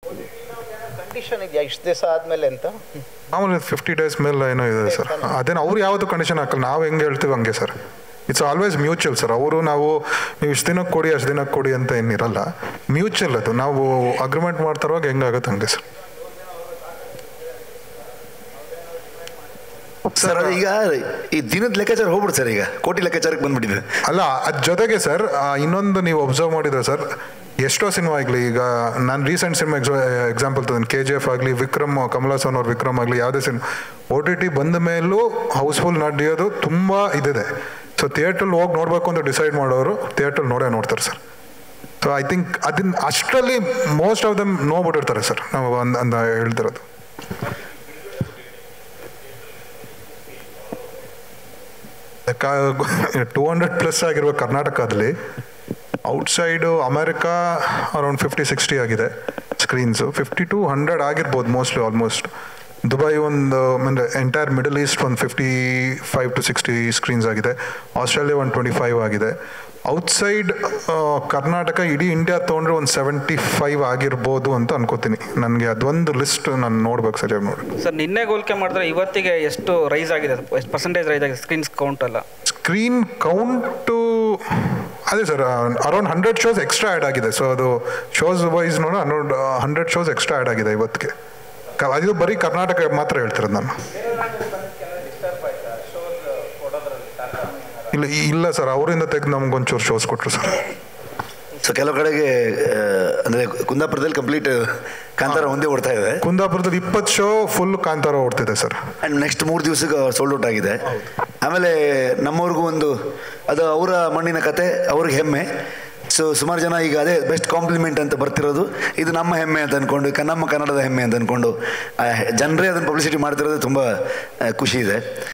condition ಇದೆಯಾ ಇಷ್ಟು ದಿವಸ ಆದಮೇಲೆ ಅಂತ ಮಾಮೂಲಿ ಫಿಫ್ಟಿ ಡೇಸ್ ಮೇಲೆ ಏನೋ ಇದೆ ಸರ್ ಅದೇನು ಅವ್ರು ಯಾವುದು ಕಂಡೀಷನ್ ಹಾಕಲ್ಲ ನಾವು ಹೆಂಗೆ ಹೇಳ್ತೀವಿ ಹಂಗೆ sir it's always mutual sir ಅವರು ನಾವು ನೀವು ಇಷ್ಟು ದಿನಕ್ಕೆ ಕೊಡಿ ಅಷ್ಟು ದಿನಕ್ಕೆ ಕೊಡಿ ಅಂತ ಏನಿರಲ್ಲ ಮ್ಯೂಚುವಲ್ ಅದು ನಾವು ಅಗ್ರಿಮೆಂಟ್ ಮಾಡ್ತಾರುವಾಗ ಹೆಂಗಾಗುತ್ತೆ ಹಂಗೆ ಸರ್ ಸರ್ ಅದು ಈಗ ಈ ದಿನದ ಲೆಕ್ಕಾಚಾರ ಹೋಗ್ಬಿಡು ಸರ್ ಈಗ ಕೋಟಿ ಲೆಕ್ಕಾಚಾರಕ್ಕೆ ಬಂದ್ಬಿಟ್ಟಿದೆ ಅಲ್ಲ ಅದ್ರ ಜೊತೆಗೆ ಸರ್ ಇನ್ನೊಂದು ನೀವು ಒಬ್ಸರ್ವ್ ಮಾಡಿದ್ರೆ ಸರ್ ಎಷ್ಟೋ ಸಿನಿಮಾ ಆಗಲಿ ಈಗ ನಾನು ರೀಸೆಂಟ್ ಸಿನಿಮಾ ಎಕ್ಸಾಂಪಲ್ ತಗೊಂಡು ಕೆ ಜಿ ಎಫ್ ಆಗಲಿ ವಿಕ್ರಮ್ ಕಮಲಾಸನ್ ಅವ್ರ ವಿಕ್ರಮ್ ಆಗಲಿ ಯಾವುದೇ ಸಿನಿಮಾ ಓ ಟಿ ಟಿ ಬಂದ ಮೇಲೂ ಹೌಸ್ಫುಲ್ ನಡೆಯೋದು ತುಂಬ ಇದಿದೆ ಸೊ ಥಿಯೇಟ್ರಲ್ಲಿ ಹೋಗಿ ನೋಡಬೇಕು ಅಂತ ಡಿಸೈಡ್ ಮಾಡೋರು ಥಿಯೇಟ್ರಲ್ಲಿ ನೋಡೇ ನೋಡ್ತಾರೆ ಸರ್ ಸೊ ಐ ಥಿಂಕ್ ಅದನ್ನ ಅಷ್ಟರಲ್ಲಿ ಮೋಸ್ಟ್ ಆಫ್ ದಮ್ ನೋಡ್ಬಿಟ್ಟಿರ್ತಾರೆ ಸರ್ ನಾವು ಅಂದ್ ಅಂತ ಹೇಳ್ತಿರೋದು ಟೂ ಹಂಡ್ರೆಡ್ ಪ್ಲಸ್ ಆಗಿರುವ ಕರ್ನಾಟಕದಲ್ಲಿ outside America around fifty sixty ಆಗಿದೆ ಸ್ಕ್ರೀನ್ಸು ಫಿಫ್ಟಿ ಟು ಹಂಡ್ರೆಡ್ ಆಗಿರ್ಬೋದು ಮೋಸ್ಟ್ಲಿ ಆಲ್ಮೋಸ್ಟ್ ದುಬೈ ಒಂದು ಅಂದರೆ ಎಂಟೈರ್ ಮಿಡಲ್ ಈಸ್ಟ್ ಒಂದು fifty five to sixty screens ಆಗಿದೆ ಆಸ್ಟ್ರೇಲಿಯಾ ಒಂದು ಟ್ವೆಂಟಿ ಫೈವ್ ಆಗಿದೆ ಔಟ್ಸೈಡ್ ಕರ್ನಾಟಕ ಇಡೀ ಇಂಡಿಯಾ ತೊಗೊಂಡ್ರೆ ಒಂದು ಸೆವೆಂಟಿ ಫೈವ್ ಆಗಿರ್ಬೋದು ಅಂತ ಅನ್ಕೋತೀನಿ ನನಗೆ ಅದೊಂದು ಲಿಸ್ಟ್ ನಾನು ನೋಡ್ಬೇಕು ಸರಿಯಾಗಿ ನೋಡಿ ಸರ್ ನಿನ್ನೆ ಹೋಲಿಕೆ ಮಾಡಿದ್ರೆ ಇವತ್ತಿಗೆ ಎಷ್ಟು ರೈಸ್ ಆಗಿದೆ ಎಷ್ಟು ಪರ್ಸೆಂಟೇಜ್ ರೈಸ್ ಆಗಿದೆ ಸ್ಕ್ರೀನ್ಸ್ ಕೌಂಟ್ ಎಲ್ಲ ಸ್ಕ್ರೀನ್ ಕೌಂಟು ಅದೇ sir around hundred shows extra add ಆಗಿದೆ ಸೊ ಅದು ಶೋಸ್ ವೈಸ್ ನೋಡ hundred hundred shows extra add ಆಗಿದೆ ಇವತ್ತಿಗೆ ಕ- ಅದು ಬರೀ ಕರ್ನಾಟಕ ಮಾತ್ರ ಹೇಳ್ತಿರೋದು ನಾನು ಇಲ್ಲ ಇಲ್ಲ ಸರ್ ಅವರಿಂದ ತೆಗೆದು ನಮ್ಗೊಂಚೂರು ಶೋಸ್ ಕೊಟ್ಟರು ಸರ್ ಸೊ ಕೆಲವು ಕಡೆಗೆ ಆ, ಅಂದ್ರೆ ಕುಂದಾಪುರದಲ್ಲಿ ಕಂಪ್ಲೀಟ್ ಕಾಂತಾರ ಒಂದೇ ಓಡ್ತಾ ಇದೆ ಕುಂದಾಪುರದಲ್ಲಿ ಇಪ್ಪತ್ತು ಶೋ ಫುಲ್ ಕಾಂತಾರ ಓಡ್ತಿದೆ ಸರ್ ಆ್ಯಂಡ್ ನೆಕ್ಸ್ಟ್ ಮೂರು ದಿವಸಕ್ಕೆ ಸೋಲ್ಡ್ ಔಟ್ ಆಗಿದೆ ಆಮೇಲೆ ನಮ್ಮವ್ರಿಗೂ ಒಂದು ಅದು ಅವರ ಮಣ್ಣಿನ ಕತೆ ಅವ್ರಿಗೆ ಹೆಮ್ಮೆ ಸೊ ಸುಮಾರು ಜನ ಈಗ ಅದೇ ಬೆಸ್ಟ್ ಕಾಂಪ್ಲಿಮೆಂಟ್ ಅಂತ ಬರ್ತಿರೋದು ಇದು ನಮ್ಮ ಹೆಮ್ಮೆ ಅಂತ ಅಂದ್ಕೊಂಡು ಕ- ನಮ್ಮ ಕನ್ನಡದ ಹೆಮ್ಮೆ ಅಂತ ಅಂದ್ಕೊಂಡು ಜನರೇ ಅದನ್ನು ಪಬ್ಲಿಸಿಟಿ ಮಾಡ್ತಿರೋದು ತುಂಬ ಆ, ಖುಷಿ ಇದೆ